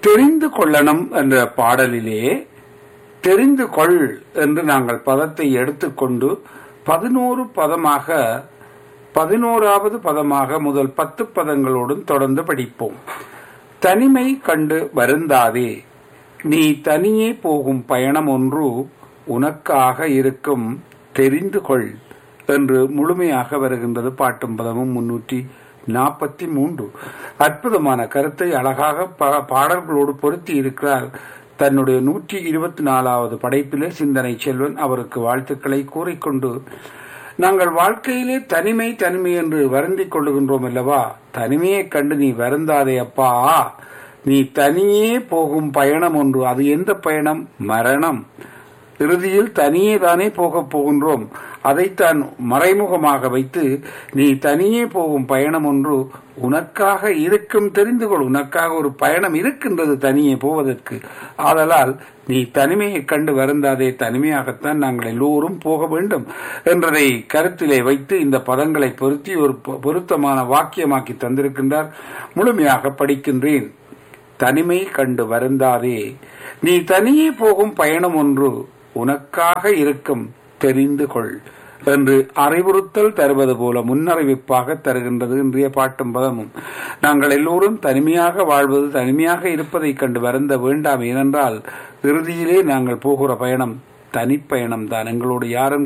தெரிந்து கொள்ளணும் என்ற பாடலிலே தெரிந்து கொள் என்று நாங்கள் பதத்தை எடுத்துக்கொண்டு பதினோரு பதமாக பதினோராவது பதமாக முதல் பத்து பதங்களோடும் தொடர்ந்து படிப்போம் தனிமை கண்டு வருந்தாதே நீ தனியே போகும் பயணம் ஒன்று உனக்காக இருக்கும் தெரிந்து கொள் என்று முழுமையாக வருகின்றது பாட்டும் பதமும் முன்னூற்றி நாற்பத்தி மூன்று அற்புதமான கருத்தை அழகாக ப- பாடல்களோடு பொருத்தி இருக்கிறார் தன்னுடைய நூற்றி இருபத்தி நாலாவது படைப்பிலே சிந்தனை செல்வன் அவருக்கு வாழ்த்துக்களை கூறிக்கொண்டு நாங்கள் வாழ்க்கையிலே தனிமை தனிமை என்று வருந்திக் கொள்ளுகின்றோம் அல்லவா தனிமையைக் கண்டு நீ வருந்தாதே அப்பா நீ தனியே போகும் பயணம் ஒன்று அது எந்த பயணம் மரணம் இறுதியில் தனியே தானே போகப் போகின்றோம் அதைத்தான் மறைமுகமாக வைத்து நீ தனியே போகும் பயணம் ஒன்று உனக்காக இருக்கும் தெரிந்து கொள் உனக்காக ஒரு பயணம் இருக்கின்றது தனியே போவதற்கு ஆதலால் நீ தனிமையைக் கண்டு வருந்தாதே தனிமையாகத்தான் நாங்கள் எல்லோரும் போக வேண்டும் என்றதை கருத்திலே வைத்து இந்த பதங்களை பொருத்தி ஒரு பொ- பொருத்தமான வாக்கியமாக்கி தந்திருக்கின்றார் முழுமையாக படிக்கின்றேன் தனிமை கண்டு வருந்தாதே நீ தனியே போகும் பயணம் ஒன்று உனக்காக இருக்கும் தெரிந்து கொள் என்று அறிவுறுத்தல் தருவது போல முன்னறிவிப்பாக தருகின்றது இன்றைய பாட்டும் பதமும் நாங்கள் எல்லோரும் தனிமையாக வாழ்வது தனிமையாக இருப்பதைக் கண்டு வருந்த வேண்டாம் ஏனென்றால் இறுதியிலே நாங்கள் போகிற பயணம் தனிப்பயணம் தான் எங்களோடு யாரும்